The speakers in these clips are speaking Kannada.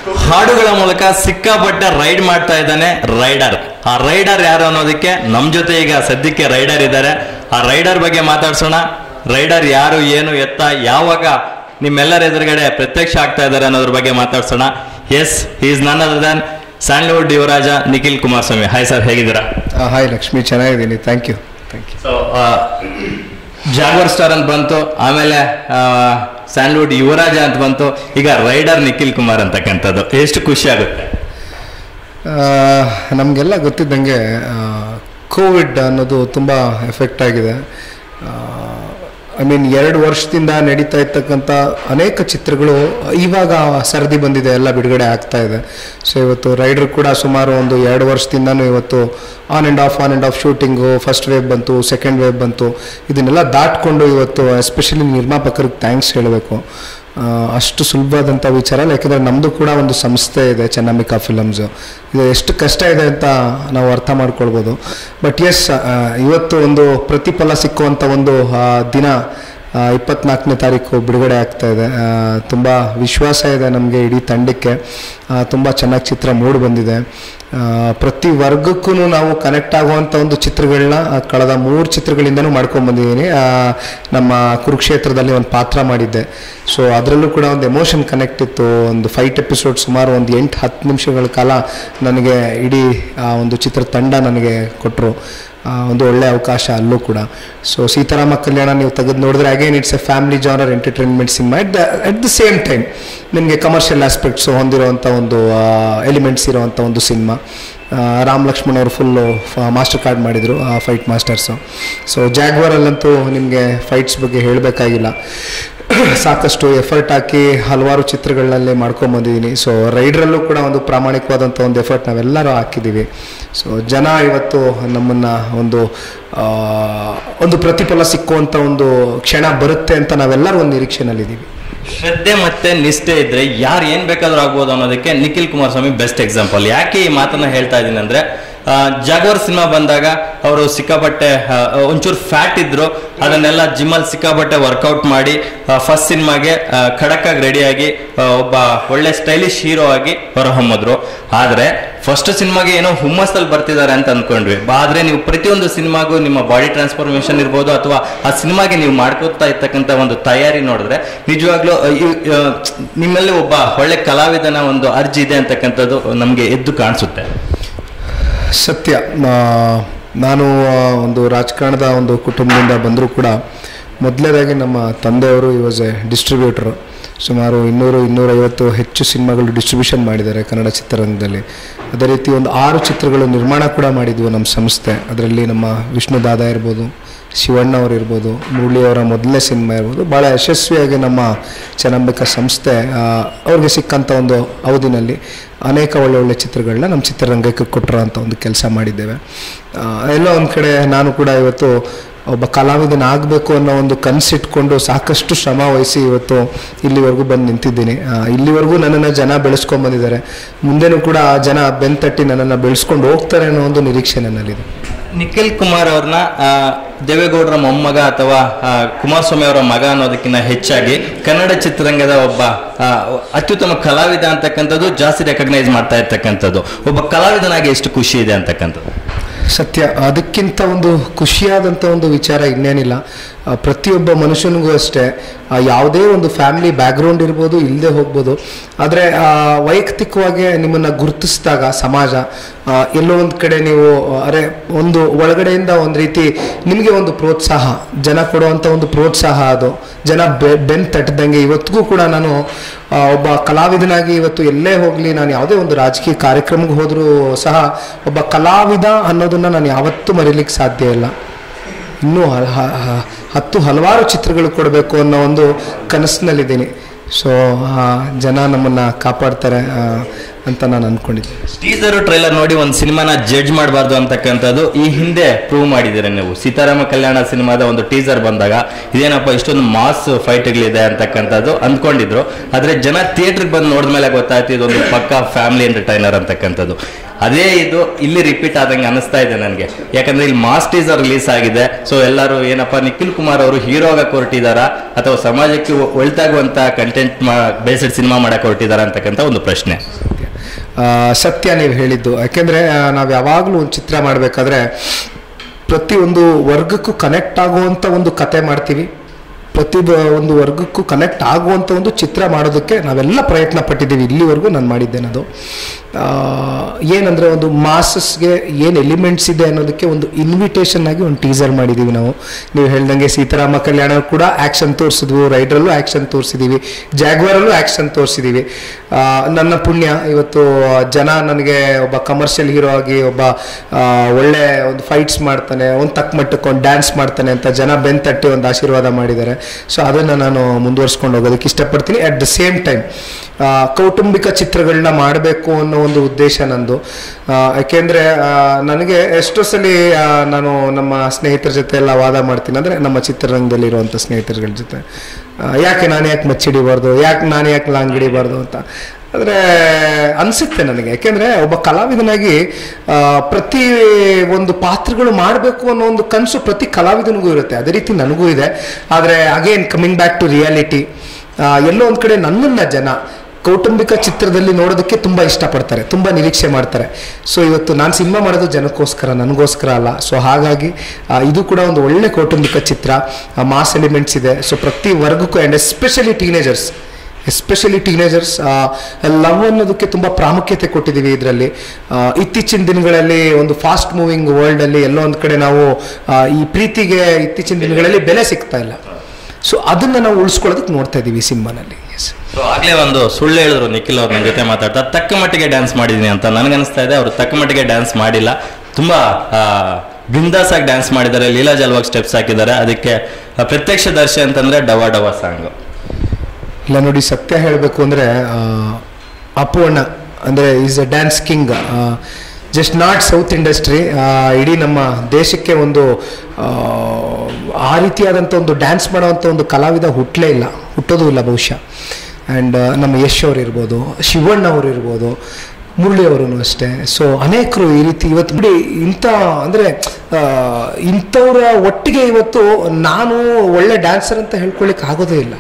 ಹಾಡುಗಳ ಮೂಲಕ ಸಿಕ್ಕಾಪಟ್ಟೆ ರೈಡ್ ಮಾಡ್ತಾ ಇದ್ದಾನೆ ರೈಡರ್ ಆ ರೈಡರ್ ಯಾರು ಅನ್ನೋದಕ್ಕೆ ನಮ್ ಜೊತೆ ಈಗ ಸದ್ಯಕ್ಕೆ ರೈಡರ್ ಇದ್ದಾರೆ ಆ ರೈಡರ್ ಬಗ್ಗೆ ಮಾತಾಡ್ಸೋಣ ರೈಡರ್ ಯಾರು ಏನು ಎತ್ತ ಯಾವಾಗ ನಿಮ್ಮೆಲ್ಲರ ಎದುರುಗಡೆ ಪ್ರತ್ಯಕ್ಷ ಆಗ್ತಾ ಇದ್ದಾರೆ ಅನ್ನೋದ್ರ ಬಗ್ಗೆ ಮಾತಾಡ್ಸೋಣ yes is none other than Sandalwood ಯುವರಾಜ ನಿಖಿಲ್ ಕುಮಾರಸ್ವಾಮಿ ಹಾಯ್ ಸರ್ ಹೇಗಿದ್ದೀರಾ ಹಾಯ್ ಲಕ್ಷ್ಮಿ ಚೆನ್ನಾಗಿದ್ದೀನಿ thank you thank you so Jaguar star ಅಂತ ಬಂತು ಆಮೇಲೆ ಸ್ಯಾಂಡ್ಲ್ವುಡ್ ಯುವರಾಜ ಅಂತ ಬಂತು ಈಗ ರೈಡರ್ ನಿಖಿಲ್ ಕುಮಾರ್ ಅಂತಕ್ಕಂಥದ್ದು ಎಷ್ಟು ಖುಷಿ ಆಗುತ್ತೆ ನಮಗೆಲ್ಲ ಗೊತ್ತಿದ್ದಂಗೆ ಕೋವಿಡ್ ಅನ್ನೋದು ತುಂಬ ಎಫೆಕ್ಟ್ ಆಗಿದೆ ಐ ಮೀನ್ ಎರಡು ವರ್ಷದಿಂದ ನಡೀತಾ ಇರ್ತಕ್ಕಂಥ ಅನೇಕ ಚಿತ್ರಗಳು ಇವಾಗ ಸರದಿ ಬಂದಿದೆ ಎಲ್ಲ ಬಿಡುಗಡೆ ಆಗ್ತಾ ಇದೆ ಸೊ ಇವತ್ತು ರೈಡರ್ ಕೂಡ ಸುಮಾರು ಒಂದು ಎರಡು ವರ್ಷದಿಂದನೂ ಇವತ್ತು on and off on and off shooting first wave ಬಂತು ಸೆಕೆಂಡ್ ವೇವ್ ಬಂತು ಇದನ್ನೆಲ್ಲ ದಾಟ್ಕೊಂಡು ಇವತ್ತು ಎಸ್ಪೆಷಲಿ ನಿರ್ಮಾಪಕರಿಗೆ ಥ್ಯಾಂಕ್ಸ್ ಹೇಳಬೇಕು ಆ, ಅಷ್ಟು ಸುಲಭವಾದಂಥ ವಿಚಾರ ಅಲ್ಲ ಯಾಕಂದರೆ ನಮ್ಮದು ಕೂಡ ಒಂದು ಸಂಸ್ಥೆ ಇದೆ ಚೆನ್ನಂಬಿಕಾ ಫಿಲಮ್ಸು ಇದು ಎಷ್ಟು ಕಷ್ಟ ಇದೆ ಅಂತ ನಾವು ಅರ್ಥ ಮಾಡ್ಕೊಳ್ಬೋದು ಬಟ್ ಎಸ್ ಇವತ್ತು ಒಂದು ಪ್ರತಿಫಲ ಸಿಕ್ಕುವಂಥ ಒಂದು ಆ, ದಿನ ಇಪ್ಪತ್ನಾಲ್ಕನೇ ತಾರೀಕು ಬಿಡುಗಡೆ ಆಗ್ತಾ ಇದೆ ತುಂಬ ವಿಶ್ವಾಸ ಇದೆ ನಮಗೆ ಇಡೀ ತಂಡಕ್ಕೆ ತುಂಬ ಚೆನ್ನಾಗಿ ಚಿತ್ರ ಮೂಡಿ ಬಂದಿದೆ ಆ, ಪ್ರತಿ ವರ್ಗಕ್ಕೂ ನಾವು ಕನೆಕ್ಟ್ ಆಗುವಂಥ ಒಂದು ಚಿತ್ರಗಳನ್ನ ಆ, ಕಳೆದ ಮೂರು ಚಿತ್ರಗಳಿಂದನೂ ಮಾಡ್ಕೊಂಡು ಬಂದಿದ್ದೀನಿ ಆ, ನಮ್ಮ ಕುರುಕ್ಷೇತ್ರದಲ್ಲಿ ಒಂದು ಪಾತ್ರ ಮಾಡಿದ್ದೆ ಸೊ ಅದರಲ್ಲೂ ಕೂಡ ಒಂದು ಎಮೋಷನ್ ಕನೆಕ್ಟ್ ಇತ್ತು ಒಂದು ಫೈಟ್ ಎಪಿಸೋಡ್ ಸುಮಾರು ಒಂದು ಎಂಟು ಹತ್ತು ನಿಮಿಷಗಳ ಕಾಲ ನನಗೆ ಇಡೀ ಆ ಒಂದು ಚಿತ್ರತಂಡ ನನಗೆ ಕೊಟ್ಟರು ಒಂದು ಒಳ್ಳೆ ಅವಕಾಶ ಅಲ್ಲೂ ಕೂಡ ಸೊ ಸೀತಾರಾಮ ಕಲ್ಯಾಣ ನೀವು ತೆಗೆದು ನೋಡಿದ್ರೆ again it's a family genre entertainment cinema at the at the same time ನಿಮಗೆ ಕಮರ್ಷಿಯಲ್ ಆಸ್ಪೆಕ್ಟ್ಸ್ ಹೊಂದಿರುವಂಥ ಒಂದು ಎಲಿಮೆಂಟ್ಸ್ ಇರುವಂಥ ಒಂದು ಸಿನಿಮಾ ರಾಮ್ ಲಕ್ಷ್ಮಣ್ ಅವರು ಫುಲ್ಲು ಮಾಸ್ಟರ್ ಕಾರ್ಡ್ ಮಾಡಿದರು ಫೈಟ್ ಮಾಸ್ಟರ್ಸು ಸೊ ಜಾಗ್ವರಲ್ಲಂತೂ ನಿಮಗೆ ಫೈಟ್ಸ್ ಬಗ್ಗೆ ಹೇಳಬೇಕಾಗಿಲ್ಲ ಸಾಕಷ್ಟು ಎಫರ್ಟ್ ಹಾಕಿ ಹಲವಾರು ಚಿತ್ರಗಳಲ್ಲಿ ಮಾಡ್ಕೊಂಬಂದಿದ್ದೀನಿ ಸೊ ರೈಡ್ರಲ್ಲೂ ಕೂಡ ಒಂದು ಪ್ರಾಮಾಣಿಕವಾದಂಥ ಒಂದು ಎಫರ್ಟ್ ನಾವೆಲ್ಲರೂ ಹಾಕಿದ್ದೀವಿ ಸೊ ಜನ ಇವತ್ತು ನಮ್ಮನ್ನು ಒಂದು ಆ, ಒಂದು ಪ್ರತಿಫಲ ಸಿಕ್ಕುವಂಥ ಒಂದು ಕ್ಷಣ ಬರುತ್ತೆ ಅಂತ ನಾವೆಲ್ಲರೂ ಒಂದು ನಿರೀಕ್ಷೆನಲ್ಲಿದ್ದೀವಿ ಶ್ರದ್ಧೆ ಮತ್ತೆ ನಿಷ್ಠೆ ಇದ್ರೆ ಯಾರು ಏನ್ ಬೇಕಾದ್ರೂ ಆಗ್ಬೋದು ಅನ್ನೋದಕ್ಕೆ ನಿಖಿಲ್ ಕುಮಾರಸ್ವಾಮಿ ಬೆಸ್ಟ್ ಎಕ್ಸಾಂಪಲ್ ಯಾಕೆ ಈ ಮಾತನ್ನ ಹೇಳ್ತಾ ಇದ್ದೀನಿ ಅಂದ್ರೆ ಜಾಗವರ್ ಸಿನಿಮಾ ಬಂದಾಗ ಅವರು ಸಿಕ್ಕಾಪಟ್ಟೆ ಆ, ಒಂಚೂರು ಫ್ಯಾಟ್ ಇದ್ರು ಅದನ್ನೆಲ್ಲ ಜಿಮ್ಮಲ್ಲಿ ಸಿಕ್ಕಾಪಟ್ಟೆ ವರ್ಕೌಟ್ ಮಾಡಿ ಫಸ್ಟ್ ಸಿನಿಮಾಗೆ ಖಡಕ್ಕಾಗಿ ರೆಡಿಯಾಗಿ ಒಬ್ಬ ಒಳ್ಳೆ ಸ್ಟೈಲಿಶ್ ಹೀರೋ ಆಗಿ ಹೊರಹೊಮ್ಮಿದ್ರು ಆದ್ರೆ ಫಸ್ಟ್ ಸಿನಿಮಾಗೆ ಏನೋ ಹುಮ್ಮಸ್ಸಲ್ಲಿ ಬರ್ತಿದ್ದಾರೆ ಅಂತ ಅನ್ಕೊಂಡ್ವಿ ಆದ್ರೆ ನೀವು ಪ್ರತಿಯೊಂದು ಸಿನಿಮಾಗೂ ನಿಮ್ಮ ಬಾಡಿ ಟ್ರಾನ್ಸ್ಫಾರ್ಮೇಶನ್ ಇರ್ಬೋದು ಅಥವಾ ಆ ಸಿನಿಮಾಗೆ ನೀವು ಮಾಡ್ಕೋತಾ ಇರ್ತಕ್ಕಂಥ ಒಂದು ತಯಾರಿ ನೋಡಿದ್ರೆ ನಿಜವಾಗ್ಲೂ ಅಹ್, ಇವ್- ಅಹ್, ನಿಮ್ಮಲ್ಲಿ ಒಬ್ಬ ಒಳ್ಳೆ ಕಲಾವಿದನ ಒಂದು ಅರ್ಜಿ ಇದೆ ಅಂತಕ್ಕಂಥದ್ದು ನಮಗೆ ಎದ್ದು ಕಾಣಿಸುತ್ತೆ ಸತ್ಯ ಆ, ನಾನು ಆ, ಒಂದು ರಾಜಕಾರಣದ ಒಂದು ಕುಟುಂಬದಿಂದ ಬಂದರೂ ಕೂಡ ಮೊದಲನೇದಾಗಿ ನಮ್ಮ ತಂದೆಯವರು ಈ ವಾಸ್ ಎ ಡಿಸ್ಟ್ರಿಬ್ಯೂಟರು ಸುಮಾರು ಇನ್ನೂರು ಇನ್ನೂರೈವತ್ತು ಹೆಚ್ಚು ಸಿನಿಮಾಗಳು ಡಿಸ್ಟ್ರಿಬ್ಯೂಷನ್ ಮಾಡಿದ್ದಾರೆ ಕನ್ನಡ ಚಿತ್ರರಂಗದಲ್ಲಿ ಅದೇ ರೀತಿ ಒಂದು ಆರು ಚಿತ್ರಗಳು ನಿರ್ಮಾಣ ಕೂಡ ಮಾಡಿದ್ವು ನಮ್ಮ ಸಂಸ್ಥೆ ಅದರಲ್ಲಿ ನಮ್ಮ ವಿಷ್ಣು ದಾದಾ ಇರ್ಬೋದು ಶಿವಣ್ಣ ಅವರು ಇರ್ಬೋದು ಮುರಳಿಯವರ ಮೊದಲನೇ ಸಿನಿಮಾ ಇರ್ಬೋದು ಭಾಳ ಯಶಸ್ವಿಯಾಗಿ ನಮ್ಮ ಚೆನ್ನಂಬಿಕಾ ಸಂಸ್ಥೆ ಆ, ಅವ್ರಿಗೆ ಸಿಕ್ಕಂಥ ಒಂದು ಅವಧಿನಲ್ಲಿ ಅನೇಕ ಒಳ್ಳೆ ಒಳ್ಳೆ ಚಿತ್ರಗಳನ್ನ ನಮ್ಮ ಚಿತ್ರರಂಗಕ್ಕೆ ಕೊಟ್ಟರೋ ಅಂತ ಒಂದು ಕೆಲಸ ಮಾಡಿದ್ದೇವೆ ಆ, ಎಲ್ಲೋ ಒಂದು ಕಡೆ ನಾನು ಕೂಡ ಇವತ್ತು ಒಬ್ಬ ಕಲಾವಿದನಾಗಬೇಕು ಅನ್ನೋ ಒಂದು ಕನಸಿಟ್ಕೊಂಡು ಸಾಕಷ್ಟು ಶ್ರಮ ವಹಿಸಿ ಇವತ್ತು ಇಲ್ಲಿವರೆಗೂ ಬಂದು ನಿಂತಿದ್ದೀನಿ ಆ, ಇಲ್ಲಿವರೆಗೂ ನನ್ನನ್ನು ಜನ ಬೆಳೆಸ್ಕೊಂಡ್ ಬಂದಿದ್ದಾರೆ ಮುಂದೆನೂ ಕೂಡ ಆ ಜನ ಬೆನ್ತಟ್ಟಿ ನನ್ನನ್ನು ಬೆಳೆಸ್ಕೊಂಡು ಹೋಗ್ತಾರೆ ಅನ್ನೋ ಒಂದು ನಿರೀಕ್ಷೆ ನನ್ನಲ್ಲಿದೆ ನಿಖಿಲ್ ಕುಮಾರ್ ಅವ್ರನ್ನ ಆ, ದೇವೇಗೌಡರ ಮೊಮ್ಮಗ ಅಥವಾ ಆ, ಕುಮಾರಸ್ವಾಮಿ ಅವರ ಮಗ ಅನ್ನೋದಕ್ಕಿಂತ ಹೆಚ್ಚಾಗಿ ಕನ್ನಡ ಚಿತ್ರರಂಗದ ಒಬ್ಬ ಆ, ಅತ್ಯುತ್ತಮ ಕಲಾವಿದ ಅಂತಕ್ಕಂಥದ್ದು ಜಾಸ್ತಿ ರೆಕಗ್ನೈಸ್ ಮಾಡ್ತಾ ಇರ್ತಕ್ಕಂಥದ್ದು ಒಬ್ಬ ಕಲಾವಿದನಾಗಿ ಎಷ್ಟು ಖುಷಿ ಇದೆ ಅಂತಕ್ಕಂಥದ್ದು ಸತ್ಯ ಅದಕ್ಕಿಂತ ಒಂದು ಖುಷಿಯಾದಂಥ ಒಂದು ವಿಚಾರ ಇನ್ನೇನಿಲ್ಲ ಆ, ಪ್ರತಿಯೊಬ್ಬ ಮನುಷ್ಯನಿಗೂ ಅಷ್ಟೇ ಆ, ಯಾವುದೇ ಒಂದು ಫ್ಯಾಮಿಲಿ ಬ್ಯಾಕ್ಗ್ರೌಂಡ್ ಇರ್ಬೋದು ಇಲ್ಲದೆ ಹೋಗ್ಬೋದು ಆದರೆ ವೈಯಕ್ತಿಕವಾಗಿ ನಿಮ್ಮನ್ನು ಗುರುತಿಸಿದಾಗ ಸಮಾಜ ಆ, ಎಲ್ಲೋ ಒಂದು ಕಡೆ ನೀವು ಆ, ಅರೆ ಒಂದು ಒಳಗಡೆಯಿಂದ ಒಂದು ರೀತಿ ನಿಮಗೆ ಒಂದು ಪ್ರೋತ್ಸಾಹ ಜನ ಕೊಡುವಂಥ ಒಂದು ಪ್ರೋತ್ಸಾಹ ಅದು ಜನ ಬೆ ಬೆನ್ ತಟ್ಟದಂಗೆ ಇವತ್ತಿಗೂ ಕೂಡ ನಾನು ಆ, ಒಬ್ಬ ಕಲಾವಿದನಾಗಿ ಇವತ್ತು ಎಲ್ಲೇ ಹೋಗಲಿ ನಾನು ಯಾವುದೇ ಒಂದು ರಾಜಕೀಯ ಕಾರ್ಯಕ್ರಮಕ್ಕೆ ಹೋದರೂ ಸಹ ಒಬ್ಬ ಕಲಾವಿದ ಅನ್ನೋದನ್ನು ನಾನು ಯಾವತ್ತೂ ಮರೀಲಿಕ್ಕೆ ಸಾಧ್ಯ ಇಲ್ಲ ಇನ್ನೂ ಹ- ಹ- ಹ- ಹತ್ತು ಹಲವಾರು ಚಿತ್ರಗಳು ಕೊಡಬೇಕು ಅನ್ನೋ ಒಂದು ಕನಸಿನಲ್ಲಿದ್ದೀನಿ ಸೊ ಜನ ನಮ್ಮನ್ನು ಕಾಪಾಡ್ತಾರೆ ಆ, ಅಂತ ನಾನು ಅಂದ್ಕೊಂಡಿದ್ದೀನಿ ಟೀಸರ್ ಟ್ರೈಲರ್ ನೋಡಿ ಒಂದು ಸಿನಿಮಾನ ಜಡ್ಜ್ ಮಾಡಬಾರ್ದು ಅಂತಕ್ಕಂಥದ್ದು ಈ ಹಿಂದೆ ಪ್ರೂವ್ ಮಾಡಿದ್ದೀರಾ ನೀವು ಸೀತಾರಾಮ ಕಲ್ಯಾಣ ಸಿನಿಮಾದ ಒಂದು ಟೀಸರ್ ಬಂದಾಗ ಇದೇನಪ್ಪ ಇಷ್ಟೊಂದು ಮಾಸ್ ಫೈಟ್ಗಳಿದೆ ಅಂತಕ್ಕಂಥದ್ದು ಅಂದ್ಕೊಂಡಿದ್ರು ಆದ್ರೆ ಜನ ಥಿಯೇಟರ್ಗೆ ಬಂದು ನೋಡಿದ್ಮೇಲೆ ಗೊತ್ತಾಯ್ತು ಇದೊಂದು ಪಕ್ಕ ಫ್ಯಾಮಿಲಿ ಎಂಟರ್ಟೈನರ್ ಅಂತಕ್ಕಂಥದ್ದು ಅದೇ ಇದು ಇಲ್ಲಿ ರಿಪೀಟ್ ಆದಂಗೆ ಅನಿಸ್ತಾ ಇದೆ ನನಗೆ ಯಾಕಂದ್ರೆ ಇಲ್ಲಿ ಮಾಸ್ ಟೀಸರ್ ರಿಲೀಸ್ ಆಗಿದೆ ಸೊ ಎಲ್ಲರೂ ಏನಪ್ಪ ನಿಖಿಲ್ ಕುಮಾರ್ ಅವರು ಹೀರೋ ಆಗಕ್ಕೆ ಹೊರಟಿದಾರಾ ಅಥವಾ ಸಮಾಜಕ್ಕೆ ಒ- ಒಳ್ತಾಗುವಂತ ಕಂಟೆಂಟ್ ಬೇಸ್ಡ್ ಸಿನಿಮಾ ಮಾಡಕ್ಕೆ ಹೊರಟಿದಾರಾ ಅಂತಕ್ಕಂಥ ಒಂದು ಪ್ರಶ್ನೆ ಆ, ಸತ್ಯ ನೀವು ಹೇಳಿದ್ದು ಯಾಕೆಂದರೆ ನಾವು ಯಾವಾಗಲೂ ಒಂದು ಚಿತ್ರ ಮಾಡಬೇಕಾದ್ರೆ ಪ್ರತಿಯೊಂದು ವರ್ಗಕ್ಕೂ ಕನೆಕ್ಟ್ ಆಗುವಂಥ ಒಂದು ಕತೆ ಮಾಡ್ತೀವಿ ಪ್ರತಿ ಬ- ಒಂದು ವರ್ಗಕ್ಕೂ ಕನೆಕ್ಟ್ ಆಗುವಂಥ ಒಂದು ಚಿತ್ರ ಮಾಡೋದಕ್ಕೆ ನಾವೆಲ್ಲ ಪ್ರಯತ್ನ ಪಟ್ಟಿದ್ದೀವಿ ಇಲ್ಲಿವರೆಗೂ ನಾನು ಮಾಡಿದ್ದೇನೆ ಅದು ಆ, ಏನಂದರೆ ಒಂದು ಮಾಸಸ್ಗೆ ಏನು ಎಲಿಮೆಂಟ್ಸ್ ಇದೆ ಅನ್ನೋದಕ್ಕೆ ಒಂದು ಇನ್ವಿಟೇಷನ್ ಆಗಿ ಒಂದು ಟೀಸರ್ ಮಾಡಿದ್ದೀವಿ ನಾವು ನೀವು ಹೇಳ್ದಂಗೆ ಸೀತಾರಾಮ ಕಲ್ಯಾಣ ಕೂಡ ಆ್ಯಕ್ಷನ್ ತೋರಿಸಿದ್ವು ರೈಡ್ರಲ್ಲೂ ಆ್ಯಕ್ಷನ್ ತೋರಿಸಿದ್ದೀವಿ ಜಾಗ್ವಾರಲ್ಲೂ ಆ್ಯಕ್ಷನ್ ತೋರಿಸಿದ್ದೀವಿ ಆ, ನನ್ನ ಪುಣ್ಯ ಇವತ್ತು ಜನ ನನಗೆ ಒಬ್ಬ ಕಮರ್ಷಿಯಲ್ ಹೀರೋ ಆಗಿ ಒಬ್ಬ ಆ, ಒಳ್ಳೆ ಒಂದು ಫೈಟ್ಸ್ ಮಾಡ್ತಾನೆ ಒಂದು ತಕ್ಕ ಮಟ್ಟಕ್ಕೆ ಒಂದು ಡ್ಯಾನ್ಸ್ ಮಾಡ್ತಾನೆ ಅಂತ ಜನ ಬೆನ್ ತಟ್ಟಿ ಒಂದು ಆಶೀರ್ವಾದ ಮಾಡಿದ್ದಾರೆ ಸೊ ಅದನ್ನು ನಾನು ಮುಂದುವರ್ಸ್ಕೊಂಡು ಹೋಗೋದಕ್ಕೆ ಇಷ್ಟಪಡ್ತೀನಿ ಅಟ್ ದ ಸೇಮ್ ಟೈಮ್ ಕೌಟುಂಬಿಕ ಚಿತ್ರಗಳನ್ನ ಮಾಡಬೇಕು ಅನ್ನೋ ಒಂದು ಉದ್ದೇಶ ನಂದು ಆ, ಯಾಕೆಂದ್ರೆ ಆ, ನನಗೆ ಎಷ್ಟೋ ಸಲ ಆ, ನಾನು ನಮ್ಮ ಸ್ನೇಹಿತರ ಜೊತೆ ಎಲ್ಲ ವಾದ ಮಾಡ್ತೀನಿ ಅಂದರೆ ನಮ್ಮ ಚಿತ್ರರಂಗದಲ್ಲಿರುವಂಥ ಸ್ನೇಹಿತರುಗಳ ಜೊತೆ ಆ, ಯಾಕೆ ನಾನು ಯಾಕೆ ಮಚ್ಚಿಡಿಬಾರ್ದು ಯಾಕೆ ನಾನು ಯಾಕೆ ಲಾಂಗ್ ಹಿಡಿಬಾರ್ದು ಅಂತ ಆದರೆ ಅನಿಸುತ್ತೆ ನನಗೆ ಯಾಕೆಂದರೆ ಒಬ್ಬ ಕಲಾವಿದನಾಗಿ ಆ, ಪ್ರತಿ ಒಂದು ಪಾತ್ರಗಳು ಮಾಡಬೇಕು ಅನ್ನೋ ಒಂದು ಕನಸು ಪ್ರತಿ ಕಲಾವಿದನಿಗೂ ಇರುತ್ತೆ ಅದೇ ರೀತಿ ನನಗೂ ಇದೆ ಆದರೆ again coming back to reality ಎಲ್ಲೋ ಒಂದು ಕಡೆ ನನ್ನನ್ನು ಜನ ಕೌಟುಂಬಿಕ ಚಿತ್ರದಲ್ಲಿ ನೋಡೋದಕ್ಕೆ ತುಂಬ ಇಷ್ಟಪಡ್ತಾರೆ ತುಂಬ ನಿರೀಕ್ಷೆ ಮಾಡ್ತಾರೆ ಸೊ ಇವತ್ತು ನಾನು ಸಿನಿಮಾ ಮಾಡೋದು ಜನಕ್ಕೋಸ್ಕರ ನನಗೋಸ್ಕರ ಅಲ್ಲ ಸೊ ಹಾಗಾಗಿ ಆ, ಇದು ಕೂಡ ಒಂದು ಒಳ್ಳೆ ಕೌಟುಂಬಿಕ ಚಿತ್ರ ಮಾಸ್ ಎಲಿಮೆಂಟ್ಸ್ ಇದೆ ಸೊ ಪ್ರತಿ ವರ್ಗಕ್ಕೂ and especially teenagers especially teenagers love ಅನ್ನೋದಕ್ಕೆ ತುಂಬ ಪ್ರಾಮುಖ್ಯತೆ ಕೊಟ್ಟಿದ್ದೀವಿ ಇದರಲ್ಲಿ ಇತ್ತೀಚಿನ ದಿನಗಳಲ್ಲಿ ಒಂದು ಫಾಸ್ಟ್ ಮೂವಿಂಗ್ ವರ್ಲ್ಡಲ್ಲಿ ಎಲ್ಲೋ ಒಂದು ಕಡೆ ನಾವು ಆ, ಈ ಪ್ರೀತಿಗೆ ಇತ್ತೀಚಿನ ದಿನಗಳಲ್ಲಿ ಬೆಲೆ ಸಿಗ್ತಾ ಇಲ್ಲ ಸೊ ಅದನ್ನು ನಾವು ಉಳಿಸ್ಕೊಳ್ಳೋದಕ್ಕೆ ನೋಡ್ತಾ ಇದ್ದೀವಿ ಈ ಸಿನಿಮಾನಲ್ಲಿ ಎಸ್ ಸೊ ಆಗ್ಲೇ ಒಂದು ಸುಳ್ಳು ಹೇಳಿದ್ರು ನಿಖಿಲ್ ಅವ್ರ ನನ್ನ ಜೊತೆ ಮಾತಾಡ್ತಾ ತಕ್ಕ ಮಟ್ಟಿಗೆ ಡ್ಯಾನ್ಸ್ ಮಾಡಿದೀನಿ ಅಂತ ನನಗನ್ನಿಸ್ತಾ ಇದೆ ಅವರು ತಕ್ಕ ಮಟ್ಟಿಗೆ ಡ್ಯಾನ್ಸ್ ಮಾಡಿಲ್ಲ ತುಂಬಾ ಬಿಂದಾಸ್ ಆಗಿ ಡ್ಯಾನ್ಸ್ ಮಾಡಿದ್ದಾರೆ ಲೀಲಾ ಜಲ್ವಾಗಿ ಸ್ಟೆಪ್ಸ್ ಹಾಕಿದ್ದಾರೆ ಅದಕ್ಕೆ ಆ, ಪ್ರತ್ಯಕ್ಷ ದರ್ಶಿ ಅಂತಂದ್ರೆ ಡವ ಡವ ಸಾಂಗ್ ಇಲ್ಲ ನೋಡಿ ಸತ್ಯ ಹೇಳಬೇಕು ಅಂದರೆ ಅಪ್ಪು ಅಣ್ಣ ಅಂದರೆ is a dance king just not south industry ಇಡೀ ನಮ್ಮ ದೇಶಕ್ಕೆ ಒಂದು ಆ, ಆ ರೀತಿಯಾದಂಥ ಒಂದು ಡ್ಯಾನ್ಸ್ ಮಾಡೋವಂಥ ಒಂದು ಕಲಾವಿದ ಹುಟ್ಟಲೇ ಇಲ್ಲ ಹುಟ್ಟೋದು ಇಲ್ಲ ಬಹುಶಃ ಆ್ಯಂಡ್ ನಮ್ಮ ಯಶ್ ಅವ್ರು ಇರ್ಬೋದು ಶಿವಣ್ಣ ಅವರು ಇರ್ಬೋದು ಮುರಳಿ ಅವರು ಅಷ್ಟೇ ಸೊ ಅನೇಕರು ಈ ರೀತಿ ಇವತ್ತು ಬಿಡಿ ಇಂಥ ಅಂದರೆ ಇಂಥವ್ರ ಒಟ್ಟಿಗೆ ಇವತ್ತು ನಾನು ಒಳ್ಳೆ ಡ್ಯಾನ್ಸರ್ ಅಂತ ಹೇಳ್ಕೊಳ್ಳಿಕ್ಕೆ ಆಗೋದೇ ಇಲ್ಲ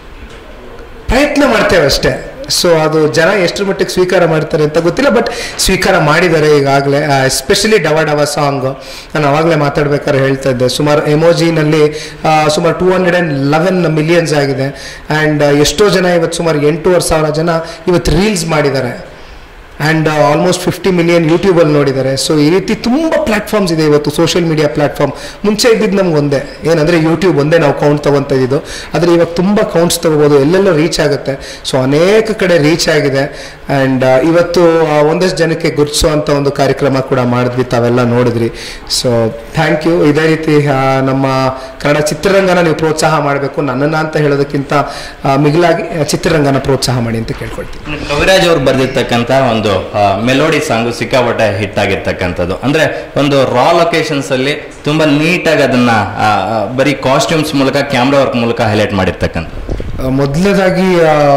ಪ್ರಯತ್ನ ಮಾಡ್ತೇವೆ ಅಷ್ಟೇ ಸೊ ಅದು ಜನ ಎಷ್ಟರ ಮಟ್ಟಿಗೆ ಸ್ವೀಕಾರ ಮಾಡ್ತಾರೆ ಅಂತ ಗೊತ್ತಿಲ್ಲ ಬಟ್ ಸ್ವೀಕಾರ ಮಾಡಿದ್ದಾರೆ ಈಗಾಗಲೇ ಎಸ್ಪೆಷಲಿ ಡವ ಡವ ಸಾಂಗ್ ನಾನು ಅವಾಗಲೇ ಮಾತಾಡ್ಬೇಕಾದ್ರೆ ಹೇಳ್ತಾ ಇದ್ದೆ ಸುಮಾರು ಎಮೋಜಿನಲ್ಲಿ ಸುಮಾರು two hundred and eleven millions ಆಗಿದೆ ಆ್ಯಂಡ್ ಎಷ್ಟೋ ಜನ ಇವತ್ತು ಸುಮಾರು ಎಂಟೂವರೆ ಸಾವಿರ ಜನ ಇವತ್ತು ರೀಲ್ಸ್ ಮಾಡಿದ್ದಾರೆ ಆ್ಯಂಡ್ ಆಲ್ಮೋಸ್ಟ್ ಫಿಫ್ಟಿ ಮಿಲಿಯನ್ ಯೂಟ್ಯೂಬಲ್ಲಿ ನೋಡಿದ್ದಾರೆ ಸೊ ಈ ರೀತಿ ತುಂಬ ಪ್ಲ್ಯಾಟ್ಫಾರ್ಮ್ಸ್ ಇದೆ ಇವತ್ತು ಸೋಷಿಯಲ್ ಮೀಡಿಯಾ ಪ್ಲ್ಯಾಟ್ಫಾರ್ಮ್ ಮುಂಚೆ ಇದ್ದಿದ್ದು ನಮ್ಗೆ ಒಂದೇ ಏನಂದರೆ ಯೂಟ್ಯೂಬ್ ಒಂದೇ ನಾವು ಕೌಂಟ್ ತೊಗೊತಾ ಇದ್ದಿದ್ದು ಆದರೆ ಇವಾಗ ತುಂಬ ಕೌಂಟ್ಸ್ ತೊಗೋಬೋದು ಎಲ್ಲೆಲ್ಲೋ ರೀಚ್ ಆಗುತ್ತೆ ಸೊ ಅನೇಕ ಕಡೆ ರೀಚ್ ಆಗಿದೆ ಆ್ಯಂಡ್ ಇವತ್ತು ಆ, ಒಂದಷ್ಟು ಜನಕ್ಕೆ ಗುರುತಿಸುವಂಥ ಒಂದು ಕಾರ್ಯಕ್ರಮ ಕೂಡ ಮಾಡಿದ್ವಿ ತಾವೆಲ್ಲ ನೋಡಿದ್ರಿ ಸೊ ಥ್ಯಾಂಕ್ ಯು ಇದೇ ರೀತಿ ಆ, ನಮ್ಮ ಕನ್ನಡ ಚಿತ್ರರಂಗನ ನೀವು ಪ್ರೋತ್ಸಾಹ ಮಾಡಬೇಕು ನನ್ನನ್ನು ಅಂತ ಹೇಳೋದಕ್ಕಿಂತ ಆ, ಮಿಗಿಲಾಗಿ ಆ, ಚಿತ್ರರಂಗನ ಪ್ರೋತ್ಸಾಹ ಮಾಡಿ ಅಂತ ಕೇಳ್ಕೊಳ್ತೀನಿ ಕವಿರಾಜ್ ಅವ್ರು ಬರೆದಿರ್ತಕ್ಕಂಥ ಒಂದು ಮೆಲೋಡಿ ಸಾಂಗು ಸಿಕ್ಕಾಪಟ್ಟೆ ಹಿಟ್ ಆಗಿರ್ತಕ್ಕಂಥದ್ದು ಅಂದ್ರೆ ಒಂದು ರಾ ಲೊಕೇಶನ್ಸ್ ಅಲ್ಲಿ ತುಂಬಾ ನೀಟಾಗಿ ಅದನ್ನ ಆ, ಆ, ಬರೀ ಕಾಸ್ಟ್ಯೂಮ್ಸ್ ಮೂಲಕ ಕ್ಯಾಮ್ರಾ ವರ್ಕ್ ಮೂಲಕ ಹೈಲೈಟ್ ಮಾಡಿರ್ತಕ್ಕಂಥದ್ದು ಮೊದಲನೇದಾಗಿ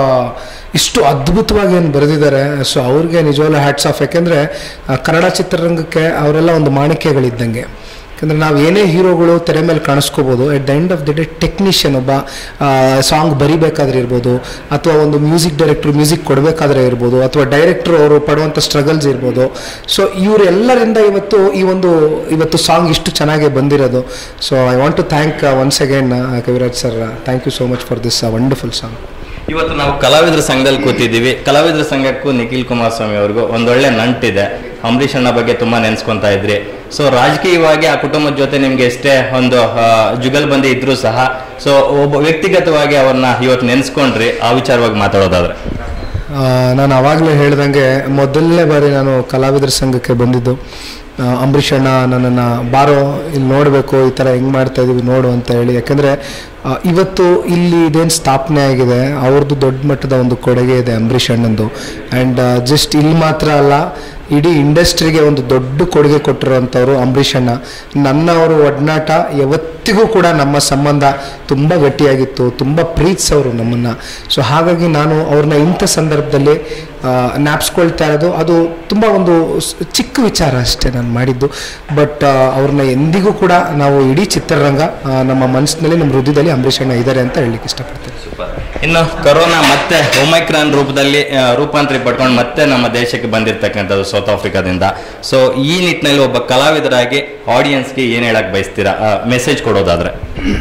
ಇಷ್ಟು ಅದ್ಭುತವಾಗಿ ಏನು ಬರೆದಿದ್ದಾರೆ ಸೊ ಅವ್ರಿಗೆ ನಿಜವಾಗ್ಲೂ ಹ್ಯಾಟ್ಸ್ ಆಫ್ ಯಾಕೆಂದರೆ ಕನ್ನಡ ಚಿತ್ರರಂಗಕ್ಕೆ ಅವರೆಲ್ಲ ಒಂದು ಮಾಣಿಕ್ಯಗಳಿದ್ದಂಗೆ ಯಾಕಂದರೆ ನಾವು ಏನೇ ಹೀರೋಗಳು ತೆರೆ ಮೇಲೆ ಕಾಣಿಸ್ಕೋಬೋದು at the end of the day technician ಒಬ್ಬ ಸಾಂಗ್ ಬರಿಬೇಕಾದ್ರೆ ಇರ್ಬೋದು ಅಥವಾ ಒಂದು ಮ್ಯೂಸಿಕ್ ಡೈರೆಕ್ಟ್ರು ಮ್ಯೂಸಿಕ್ ಕೊಡಬೇಕಾದ್ರೆ ಇರ್ಬೋದು ಅಥವಾ ಡೈರೆಕ್ಟ್ರು ಅವರು ಪಡುವಂಥ ಸ್ಟ್ರಗಲ್ಸ್ ಇರ್ಬೋದು ಸೊ ಇವರೆಲ್ಲರಿಂದ ಇವತ್ತು ಈ ಒಂದು ಇವತ್ತು ಸಾಂಗ್ ಇಷ್ಟು ಚೆನ್ನಾಗಿ ಬಂದಿರೋದು so I want to thank once again Kaviraj sir thank you so much for this wonderful song ಇವತ್ತು ನಾವು ಕಲಾವಿದರ ಸಂಘದಲ್ಲಿ ಕೂತಿದ್ದೀವಿ ಕಲಾವಿದರ ಸಂಘಕ್ಕೂ ನಿಖಿಲ್ ಕುಮಾರಸ್ವಾಮಿ ಅವ್ರಿಗೂ ಒಂದೊಳ್ಳೆ ನಂಟಿದೆ ಅಂಬರೀಷ್ ಅಣ್ಣ ಬಗ್ಗೆ ತುಂಬಾ ನೆನ್ಸ್ಕೊಂತಾ ಇದ್ರಿ ಸೊ ರಾಜಕೀಯವಾಗಿ ಆ ಕುಟುಂಬದ ಜೊತೆ ನಿಮ್ಗೆ ಎಷ್ಟೇ ಒಂದು ಆ, ಜುಗಲ್ಬಂದಿ ಇದ್ರೂ ಸಹ ಸೊ ಒಬ್ಬ ವ್ಯಕ್ತಿಗತವಾಗಿ ಅವ್ರನ್ನ ಇವತ್ತು ನೆನ್ಸ್ಕೊಂಡ್ರಿ ಆ ವಿಚಾರವಾಗಿ ಮಾತಾಡೋದಾದ್ರೆ ಆ, ನಾನು ಆವಾಗಲೇ ಹೇಳ್ದಂಗೆ ಮೊದಲನೇ ಬಾರಿ ನಾನು ಕಲಾವಿದರ ಸಂಘಕ್ಕೆ ಬಂದಿದ್ದು ಆ, ಅಂಬರೀಷ್ ಅಣ್ಣ ನನ್ನನ್ನು ಬಾರೋ ಇಲ್ಲಿ ನೋಡಬೇಕು ಈ ಥರ ಹೆಂಗೆ ಮಾಡ್ತಾ ಇದೀವಿ ನೋಡು ಅಂತ ಹೇಳಿ ಯಾಕೆಂದರೆ ಆ, ಇವತ್ತು ಇಲ್ಲಿ ಇದೇನು ಸ್ಥಾಪನೆ ಆಗಿದೆ ಅವ್ರದ್ದು ದೊಡ್ಡ ಮಟ್ಟದ ಒಂದು ಕೊಡುಗೆ ಇದೆ ಅಂಬರೀಷ್ ಅಣ್ಣಂದು ಆ್ಯಂಡ್ ಜಸ್ಟ್ ಇಲ್ಲಿ ಮಾತ್ರ ಅಲ್ಲ ಇಡೀ ಇಂಡಸ್ಟ್ರಿಗೆ ಒಂದು ದೊಡ್ಡ ಕೊಡುಗೆ ಕೊಟ್ಟಿರುವಂಥವ್ರು ಅಂಬರೀಷ್ ಅಣ್ಣ ನನ್ನ ಅವರು ಒಡನಾಟ ಯಾವತ್ತಿಗೂ ಕೂಡ ನಮ್ಮ ಸಂಬಂಧ ತುಂಬ ಗಟ್ಟಿಯಾಗಿತ್ತು ತುಂಬ ಪ್ರೀತಿಸೋರು ನಮ್ಮನ್ನು ಸೊ ಹಾಗಾಗಿ ನಾನು ಅವ್ರನ್ನ ಇಂಥ ಸಂದರ್ಭದಲ್ಲಿ ಜ್ಞಾಪಿಸ್ಕೊಳ್ತಾ ಇರೋದು ಅದು ತುಂಬ ಒಂದು ಸ್- ಚಿಕ್ಕ ವಿಚಾರ ಅಷ್ಟೇ ನಾನು ಮಾಡಿದ್ದು ಬಟ್ ಅವ್ರನ್ನ ಎಂದಿಗೂ ಕೂಡ ನಾವು ಇಡೀ ಚಿತ್ರರಂಗ ಆ, ನಮ್ಮ ಮನಸ್ಸಿನಲ್ಲಿ ನಮ್ಮ ಹೃದಯದಲ್ಲಿ ಅಂಬರೀಷ್ ಅಣ್ಣ ಇದ್ದಾರೆ ಅಂತ ಹೇಳಲಿಕ್ಕೆ ಇಷ್ಟಪಡ್ತೀನಿ ಇನ್ನು ಕೊರೋನಾ ಮತ್ತೆ ಒಮೈಕ್ರಾನ್ ರೂಪದಲ್ಲಿ ಆ, ರೂಪಾಂತರಿ ಪಡ್ಕೊಂಡು ಮತ್ತೆ ನಮ್ಮ ದೇಶಕ್ಕೆ ಬಂದಿರತಕ್ಕಂಥದ್ದು ಸೌತ್ ಆಫ್ರಿಕಾದಿಂದ ಸೊ ಈ ನಿಟ್ಟಿನಲ್ಲಿ ಒಬ್ಬ ಕಲಾವಿದರಾಗಿ ಆಡಿಯನ್ಸ್ಗೆ ಏನು ಹೇಳಕ್ ಬಯಸ್ತೀರಾ ಮೆಸೇಜ್ ಕೊಡೋದಾದ್ರೆ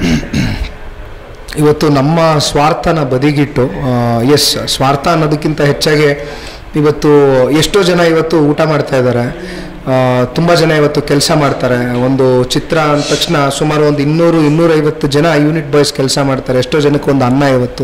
ಇವತ್ತು ನಮ್ಮ ಸ್ವಾರ್ಥನ ಬದಿಗಿಟ್ಟು ಎಸ್ ಸ್ವಾರ್ಥ ಅನ್ನೋದಕ್ಕಿಂತ ಹೆಚ್ಚಾಗಿ ಇವತ್ತು ಎಷ್ಟೋ ಜನ ಇವತ್ತು ಊಟ ಮಾಡ್ತಾ ಇದ್ದಾರೆ ತುಂಬ ಜನ ಇವತ್ತು ಕೆಲಸ ಮಾಡ್ತಾರೆ ಒಂದು ಚಿತ್ರ ಅಂದ ತಕ್ಷಣ ಸುಮಾರು ಒಂದು ಇನ್ನೂರು ಇನ್ನೂರೈವತ್ತು ಜನ ಯೂನಿಟ್ ಬಾಯ್ಸ್ ಕೆಲಸ ಮಾಡ್ತಾರೆ ಎಷ್ಟೋ ಜನಕ್ಕೆ ಒಂದು ಅನ್ನ ಇವತ್ತು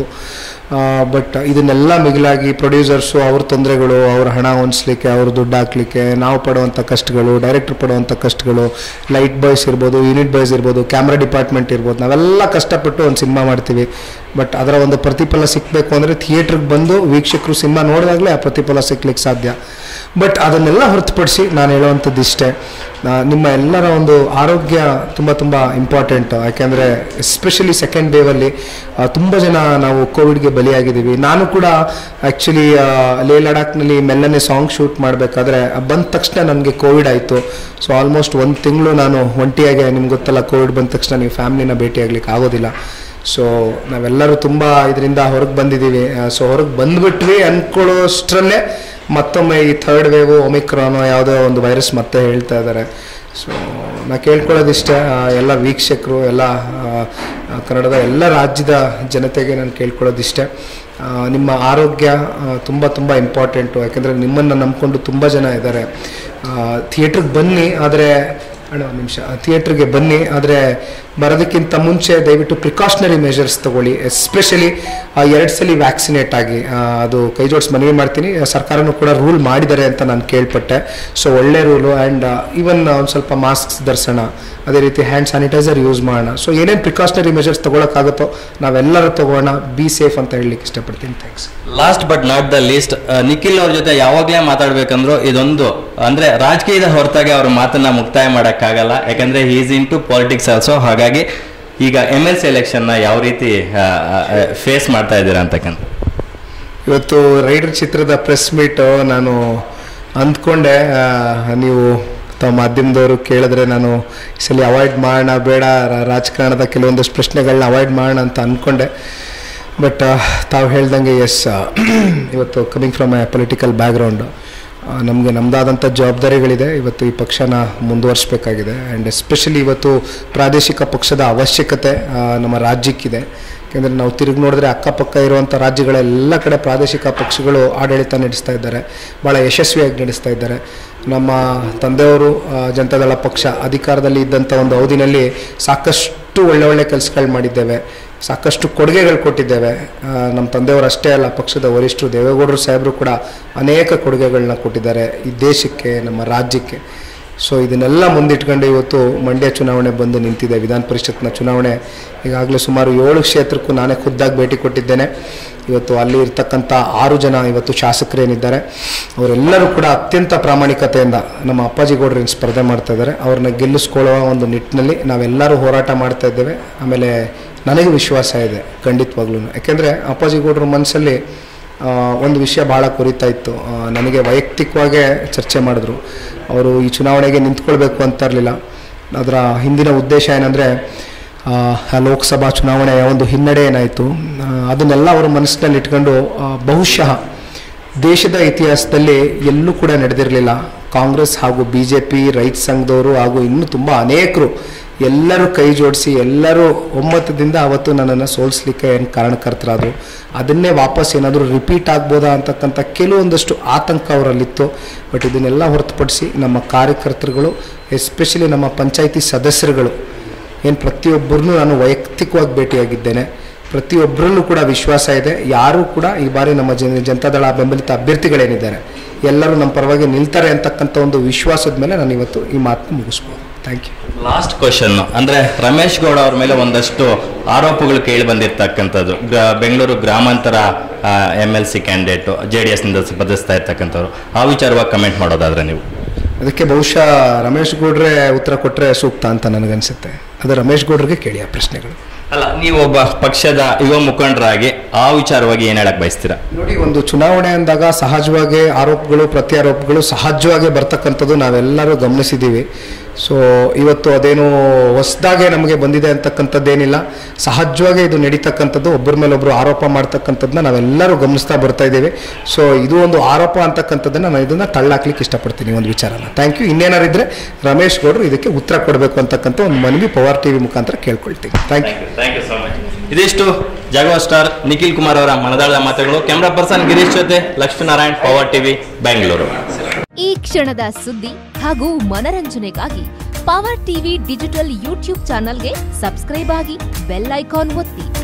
ಬಟ್ ಇದನ್ನೆಲ್ಲ ಮಿಗಿಲಾಗಿ ಪ್ರೊಡ್ಯೂಸರ್ಸು ಅವ್ರ ತೊಂದರೆಗಳು ಅವ್ರ ಹಣ ಹೊಂದಿಸ್ಲಿಕ್ಕೆ ಅವ್ರ ದುಡ್ಡು ಹಾಕ್ಲಿಕ್ಕೆ ನಾವು ಪಡುವಂಥ ಕಷ್ಟಗಳು ಡೈರೆಕ್ಟರ್ ಪಡುವಂಥ ಕಷ್ಟಗಳು ಲೈಟ್ ಬಾಯ್ಸ್ ಇರ್ಬೋದು ಯೂನಿಟ್ ಬಾಯ್ಸ್ ಇರ್ಬೋದು ಕ್ಯಾಮ್ರಾ ಡಿಪಾರ್ಟ್ಮೆಂಟ್ ಇರ್ಬೋದು ನಾವೆಲ್ಲ ಕಷ್ಟಪಟ್ಟು ಒಂದು ಸಿನಿಮಾ ಮಾಡ್ತೀವಿ ಬಟ್ ಅದರ ಒಂದು ಪ್ರತಿಫಲ ಸಿಕ್ಕಬೇಕು ಅಂದರೆ ಥಿಯೇಟ್ರಿಗೆ ಬಂದು ವೀಕ್ಷಕರು ಸಿನಿಮಾ ನೋಡಿದಾಗಲೇ ಆ ಪ್ರತಿಫಲ ಸಿಗ್ಲಿಕ್ಕೆ ಸಾಧ್ಯ ಬಟ್ ಅದನ್ನೆಲ್ಲ ಹೊರತುಪಡಿಸಿ ನಾನು ಹೇಳುವಂಥದ್ದು ಇಷ್ಟೇ ಆ, ನಿಮ್ಮ ಎಲ್ಲರ ಒಂದು ಆರೋಗ್ಯ ತುಂಬ ತುಂಬ ಇಂಪಾರ್ಟೆಂಟ್ ಯಾಕೆಂದರೆ ಎಸ್ಪೆಷಲಿ ಸೆಕೆಂಡ್ ವೇವಲ್ಲಿ ತುಂಬ ಜನ ನಾವು ಕೋವಿಡ್ಗೆ ಬಲಿಯಾಗಿದ್ದೀವಿ ನಾನು ಕೂಡ ಆ್ಯಕ್ಚುಲಿ ಲೇ ಲಡಾಖ್ನಲ್ಲಿ ಮೆಲ್ಲನೆ ಸಾಂಗ್ ಶೂಟ್ ಮಾಡಬೇಕಾದ್ರೆ ಬಂದ ತಕ್ಷಣ ನನಗೆ ಕೋವಿಡ್ ಆಯಿತು ಸೊ ಆಲ್ಮೋಸ್ಟ್ ಒಂದು ತಿಂಗಳು ನಾನು ಒಂಟಿಯಾಗೆ ನಿಮ್ಗೆ ಗೊತ್ತಲ್ಲ ಕೋವಿಡ್ ಬಂದ ತಕ್ಷಣ ನೀವು ಫ್ಯಾಮ್ಲಿನ ಭೇಟಿಯಾಗ್ಲಿಕ್ಕೆ ಆಗೋದಿಲ್ಲ ಸೊ ನಾವೆಲ್ಲರೂ ತುಂಬ ಇದರಿಂದ ಹೊರಗೆ ಬಂದಿದ್ದೀವಿ ಸೊ ಹೊರಗೆ ಬಂದ್ಬಿಟ್ವಿ ಅಂದ್ಕೊಳ್ಳೋಷ್ಟರಲ್ಲೇ ಮತ್ತೊಮ್ಮೆ ಈ ಥರ್ಡ್ ವೇವು ಒಮಿಕ್ರಾನೋ ಯಾವುದೋ ಒಂದು ವೈರಸ್ ಮತ್ತೆ ಹೇಳ್ತಾ ಇದ್ದಾರೆ ಸೊ ನಾ ಕೇಳ್ಕೊಳ್ಳೋದಿಷ್ಟೇ ಆ, ಎಲ್ಲ ವೀಕ್ಷಕರು ಎಲ್ಲ ಆ, ಆ, ಕನ್ನಡದ ಎಲ್ಲ ರಾಜ್ಯದ ಜನತೆಗೆ ನಾನು ಕೇಳ್ಕೊಳ್ಳೋದಿಷ್ಟೇ ಆ, ನಿಮ್ಮ ಆರೋಗ್ಯ ತುಂಬ ತುಂಬ ಇಂಪಾರ್ಟೆಂಟು ಯಾಕೆಂದರೆ ನಿಮ್ಮನ್ನು ನಂಬ್ಕೊಂಡು ತುಂಬ ಜನ ಇದ್ದಾರೆ ಥಿಯೇಟ್ರಿಗೆ ಬನ್ನಿ ಆದರೆ ಅಣ್ಣ ಒಂದು ನಿಮಿಷ ಥಿಯೇಟ್ರಿಗೆ ಬನ್ನಿ ಆದರೆ ಬರೋದಕ್ಕಿಂತ ಮುಂಚೆ ದಯವಿಟ್ಟು ಪ್ರಿಕಾಷನರಿ ಮೆಷರ್ಸ್ ತಗೊಳ್ಳಿ ಎಸ್ಪೆಷಲಿ ಎರಡು ಸಲ ವ್ಯಾಕ್ಸಿನೇಟ್ ಆಗಿ ಆ, ಅದು ಕೈ ಜೋಡಿಸಿ ಮನವಿ ಮಾಡ್ತೀನಿ ಸರ್ಕಾರನೂ ಕೂಡ ರೂಲ್ ಮಾಡಿದ್ದಾರೆ ಅಂತ ನಾನು ಕೇಳ್ಪಟ್ಟೆ ಸೊ ಒಳ್ಳೆ ರೂಲು ಆ್ಯಂಡ್ ಈವನ್ ಒಂದು ಸ್ವಲ್ಪ ಮಾಸ್ಕ್ಸ್ ಧರಿಸೋಣ ಅದೇ ರೀತಿ ಹ್ಯಾಂಡ್ ಸ್ಯಾನಿಟೈಸರ್ ಯೂಸ್ ಮಾಡೋಣ ಸೊ ಏನೇನು ಪ್ರಿಕಾಷನರಿ ಮೆಷರ್ಸ್ ತೊಗೊಳಕ್ಕಾಗುತ್ತೋ ನಾವೆಲ್ಲರೂ ತಗೋಣ ಬಿ ಸೇಫ್ ಅಂತ ಹೇಳಲಿಕ್ಕೆ ಇಷ್ಟಪಡ್ತೀನಿ thanks last but not the least Nikhil ಅವ್ರ ಜೊತೆ ಯಾವಾಗಲೇ ಮಾತಾಡ್ಬೇಕಂದ್ರು ಇದೊಂದು ಅಂದ್ರೆ ರಾಜಕೀಯದ ಹೊರತಾಗಿ ಅವ್ರ ಮಾತನ್ನ ಮುಕ್ತಾಯ ಮಾಡಕ್ಕಾಗಲ್ಲ ಯಾಕಂದ್ರೆ is into politics also ಹಾಗಾಗಿ ಈಗ ಎಮ್ ಎಲ್ ಸಿ ಎಲೆಕ್ಷನ್ನ ಯಾವ ರೀತಿ ಫೇಸ್ ಮಾಡ್ತಾ ಇದ್ದೀರಾ ಅಂತಕ್ಕಂಥ ಇವತ್ತು ರೈಡರ್ ಚಿತ್ರದ ಪ್ರೆಸ್ ಮೀಟು ನಾನು ಅಂದ್ಕೊಂಡೆ ಆ, ನೀವು ತಾವು ಮಾಧ್ಯಮದವರು ಕೇಳಿದ್ರೆ ನಾನು ಈ ಸಲ ಅವಾಯ್ಡ್ ಮಾಡೋಣ ಬೇಡ ರಾ- ರಾಜಕಾರಣದ ಕೆಲವೊಂದಷ್ಟು ಪ್ರಶ್ನೆಗಳನ್ನ ಅವಾಯ್ಡ್ ಮಾಡೋಣ ಅಂತ ಅಂದ್ಕೊಂಡೆ ಬಟ್ ತಾವು ಹೇಳ್ದಂಗೆ ಎಸ್ ಇವತ್ತು coming from a political background ನಮಗೆ ನಮ್ಮದಾದಂಥ ಜವಾಬ್ದಾರಿಗಳಿದೆ ಇವತ್ತು ಈ ಪಕ್ಷನ ಮುಂದುವರಿಸಬೇಕಾಗಿದೆ ಆ್ಯಂಡ್ ಎಸ್ಪೆಷಲಿ ಇವತ್ತು ಪ್ರಾದೇಶಿಕ ಪಕ್ಷದ ಅವಶ್ಯಕತೆ ಆ, ನಮ್ಮ ರಾಜ್ಯಕ್ಕಿದೆ ಯಾಕೆಂದರೆ ನಾವು ತಿರುಗಿ ನೋಡಿದ್ರೆ ಅಕ್ಕಪಕ್ಕ ಇರುವಂಥ ರಾಜ್ಯಗಳೆಲ್ಲ ಕಡೆ ಪ್ರಾದೇಶಿಕ ಪಕ್ಷಗಳು ಆಡಳಿತ ನಡೆಸ್ತಾ ಇದ್ದಾರೆ ಭಾಳ ಯಶಸ್ವಿಯಾಗಿ ನಡೆಸ್ತಾ ಇದ್ದಾರೆ ನಮ್ಮ ತಂದೆಯವರು ಆ, ಜನತಾದಳ ಪಕ್ಷ ಅಧಿಕಾರದಲ್ಲಿ ಇದ್ದಂಥ ಒಂದು ಅವಧಿನಲ್ಲಿ ಸಾಕಷ್ಟು ಒಳ್ಳೆ ಒಳ್ಳೆ ಕೆಲಸಗಳು ಮಾಡಿದ್ದೇವೆ ಸಾಕಷ್ಟು ಕೊಡುಗೆಗಳು ಕೊಟ್ಟಿದ್ದೇವೆ ಆ, ನಮ್ಮ ತಂದೆಯವರು ಅಷ್ಟೇ ಅಲ್ಲ ಪಕ್ಷದ ವರಿಷ್ಠರು ದೇವೇಗೌಡರು ಸಾಹೇಬರು ಕೂಡ ಅನೇಕ ಕೊಡುಗೆಗಳನ್ನ ಕೊಟ್ಟಿದ್ದಾರೆ ಈ ದೇಶಕ್ಕೆ ನಮ್ಮ ರಾಜ್ಯಕ್ಕೆ ಸೊ ಇದನ್ನೆಲ್ಲ ಮುಂದಿಟ್ಕೊಂಡು ಇವತ್ತು ಮಂಡ್ಯ ಚುನಾವಣೆ ಬಂದು ನಿಂತಿದೆ ವಿಧಾನ ಪರಿಷತ್ನ ಚುನಾವಣೆ ಈಗಾಗಲೇ ಸುಮಾರು ಏಳು ಕ್ಷೇತ್ರಕ್ಕೂ ನಾನೇ ಖುದ್ದಾಗಿ ಭೇಟಿ ಕೊಟ್ಟಿದ್ದೇನೆ ಇವತ್ತು ಅಲ್ಲಿ ಇರ್ತಕ್ಕಂಥ ಆರು ಜನ ಇವತ್ತು ಶಾಸಕರೇನಿದ್ದಾರೆ ಅವರೆಲ್ಲರೂ ಕೂಡ ಅತ್ಯಂತ ಪ್ರಾಮಾಣಿಕತೆಯಿಂದ ನಮ್ಮ ಅಪ್ಪಾಜಿ ಗೌಡರು ಏನು ಸ್ಪರ್ಧೆ ಮಾಡ್ತಾ ಇದ್ದಾರೆ ಅವ್ರನ್ನ ಗೆಲ್ಲಿಸ್ಕೊಳ್ಳುವ ಒಂದು ನಿಟ್ಟಿನಲ್ಲಿ ನಾವೆಲ್ಲರೂ ಹೋರಾಟ ಮಾಡ್ತಾ ಇದ್ದೇವೆ ಆಮೇಲೆ ನನಗೆ ವಿಶ್ವಾಸ ಇದೆ ಖಂಡಿತವಾಗ್ಲೂ ಯಾಕೆಂದರೆ ಅಪ್ಪಾಜಿ ಗೌಡ್ರ ಮನಸ್ಸಲ್ಲಿ ಆ, ಒಂದು ವಿಷಯ ಭಾಳ ಕುರಿತಾ ಇತ್ತು ಆ, ನನಗೆ ವೈಯಕ್ತಿಕವಾಗೇ ಚರ್ಚೆ ಮಾಡಿದ್ರು ಅವರು ಈ ಚುನಾವಣೆಗೆ ನಿಂತ್ಕೊಳ್ಬೇಕು ಅಂತ ಇರಲಿಲ್ಲ ಅದರ ಹಿಂದಿನ ಉದ್ದೇಶ ಏನಂದರೆ ಲೋಕಸಭಾ ಚುನಾವಣೆಯ ಒಂದು ಹಿನ್ನಡೆ ಏನಾಯಿತು ಆ, ಅದನ್ನೆಲ್ಲ ಅವರ ಮನಸ್ಸಿನಲ್ಲಿ ಇಟ್ಕೊಂಡು ಆ, ಬಹುಶಃ ದೇಶದ ಇತಿಹಾಸದಲ್ಲಿ ಎಲ್ಲೂ ಕೂಡ ನಡೆದಿರಲಿಲ್ಲ ಕಾಂಗ್ರೆಸ್ ಹಾಗೂ ಬಿ ಜೆ ಪಿ ರೈತ ಸಂಘದವರು ಹಾಗೂ ಇನ್ನೂ ತುಂಬ ಅನೇಕರು ಎಲ್ಲರೂ ಕೈ ಜೋಡಿಸಿ ಎಲ್ಲರೂ ಒಮ್ಮತದಿಂದ ಅವತ್ತು ನನ್ನನ್ನು ಸೋಲಿಸ್ಲಿಕ್ಕೆ ಏನು ಕಾರಣಕರ್ತರಾದರು ಅದನ್ನೇ ವಾಪಸ್ ಏನಾದರೂ ರಿಪೀಟ್ ಆಗ್ಬೋದಾ ಅಂತಕ್ಕಂಥ ಕೆಲವೊಂದಷ್ಟು ಆತಂಕ ಅವರಲ್ಲಿತ್ತು ಬಟ್ ಇದನ್ನೆಲ್ಲ ಹೊರತುಪಡಿಸಿ ನಮ್ಮ ಕಾರ್ಯಕರ್ತರುಗಳು ಎಸ್ಪೆಷಲಿ ನಮ್ಮ ಪಂಚಾಯಿತಿ ಸದಸ್ಯರುಗಳು ಏನು ಪ್ರತಿಯೊಬ್ಬರನ್ನೂ ನಾನು ವೈಯಕ್ತಿಕವಾಗಿ ಭೇಟಿಯಾಗಿದ್ದೇನೆ ಪ್ರತಿಯೊಬ್ಬರಲ್ಲೂ ಕೂಡ ವಿಶ್ವಾಸ ಇದೆ ಯಾರೂ ಕೂಡ ಈ ಬಾರಿ ನಮ್ಮ ಜನ ಜನತಾದಳ ಬೆಂಬಲಿತ ಅಭ್ಯರ್ಥಿಗಳೇನಿದ್ದಾರೆ ಎಲ್ಲರೂ ನಮ್ಮ ಪರವಾಗಿ ನಿಲ್ತಾರೆ ಅಂತಕ್ಕಂಥ ಒಂದು ವಿಶ್ವಾಸದ ಮೇಲೆ ನಾನು ಇವತ್ತು ಈ ಮಾತನ್ನು ಮುಗಿಸ್ಬೋದು ಥ್ಯಾಂಕ್ ಯು ಲಾಸ್ಟ್ ಕ್ವಶನ್ ಅಂದ್ರೆ ರಮೇಶ್ ಗೌಡ ಅವ್ರ ಮೇಲೆ ಒಂದಷ್ಟು ಆರೋಪಗಳು ಕೇಳಿ ಬಂದಿರ್ತಕ್ಕಂಥದ್ದು ಗ- ಬೆಂಗಳೂರು ಗ್ರಾಮಾಂತರ M L C candidate J D ಎಸ್ನಿಂದ ಸ್ಪರ್ಧಿಸ್ತಾ ಇರ್ತಕ್ಕಂಥವ್ರು ಆ ವಿಚಾರವಾಗಿ ಕಮೆಂಟ್ ಮಾಡೋದಾದ್ರೆ ನೀವು ಅದಕ್ಕೆ ಬಹುಶಃ ರಮೇಶ್ ಗೌಡ್ರೆ ಉತ್ತರ ಕೊಟ್ಟರೆ ಸೂಕ್ತ ಅಂತ ನನಗನ್ಸುತ್ತೆ ಅದು ರಮೇಶ್ ಗೌಡ್ರಿಗೆ ಕೇಳಿ ಆ ಪ್ರಶ್ನೆಗಳು ಅಲ್ಲ ನೀವು ಒಬ್ಬ ಪಕ್ಷದ ಯುವ ಮುಖಂಡರಾಗಿ ಆ ವಿಚಾರವಾಗಿ ಏನ್ ಹೇಳಕ್ ಬಯಸ್ತೀರಾ ನೋಡಿ ಒಂದು ಚುನಾವಣೆ ಅಂದಾಗ ಸಹಜವಾಗಿ ಆರೋಪಗಳು ಪ್ರತ್ಯಾರೋಪಗಳು ಸಹಜವಾಗಿ ಬರ್ತಕ್ಕಂಥದ್ದು ನಾವೆಲ್ಲರೂ ಗಮನಿಸಿದ್ದೀವಿ ಸೊ ಇವತ್ತು ಅದೇನು ಹೊಸದಾಗೆ ನಮಗೆ ಬಂದಿದೆ ಅಂತಕ್ಕಂಥದ್ದೇನಿಲ್ಲ ಸಹಜವಾಗಿ ಇದು ನಡೀತಕ್ಕಂಥದ್ದು ಒಬ್ಬರ ಮೇಲೆ ಒಬ್ಬರು ಆರೋಪ ಮಾಡ್ತಕ್ಕಂಥದ್ದನ್ನ ನಾವೆಲ್ಲರೂ ಗಮನಿಸ್ತಾ ಬರ್ತಾ ಇದ್ದೀವಿ ಸೊ ಇದು ಒಂದು ಆರೋಪ ಅಂತಕ್ಕಂಥದ್ದನ್ನ ನಾನು ಇದನ್ನ ತಳ್ಳಾಕ್ಲಿಕ್ಕೆ ಇಷ್ಟಪಡ್ತೀನಿ ಒಂದು ವಿಚಾರನ ಥ್ಯಾಂಕ್ ಯು ಇನ್ನೇನಾರು ಇದ್ರೆ ರಮೇಶ್ ಗೌಡರು ಇದಕ್ಕೆ ಉತ್ತರ ಕೊಡಬೇಕು ಅಂತಕ್ಕಂಥ ಒಂದು ಮನವಿ ಪವರ್ ಟಿವಿ ಮುಖಾಂತರ ಕೇಳ್ಕೊಳ್ತೀನಿ thank you thank you so much ಇದಿಷ್ಟು ಜಾಗವ ಸ್ಟಾರ್ ನಿಖಿಲ್ ಕುಮಾರ್ ಅವರ ಮನದಾಳದ ಮಾತುಗಳು ಕ್ಯಾಮ್ರಾ ಪರ್ಸನ್ ಗಿರೀಶ್ ಜೊತೆ ಲಕ್ಷ್ಮೀನಾರಾಯಣ್ ಪವರ್ ಟಿವಿ ಬೆಂಗಳೂರು ಈ ಕ್ಷಣದ ಸುದ್ದಿ ಹಾಗೂ ಮನರಂಜನೆಗಾಗಿ ಪವರ್ ಟಿವಿ ಡಿಜಿಟಲ್ ಯೂಟ್ಯೂಬ್ ಚಾನಲ್ಗೆ ಸಬ್ಸ್ಕ್ರೈಬ್ ಆಗಿ ಬೆಲ್ ಐಕಾನ್ ಒತ್ತಿ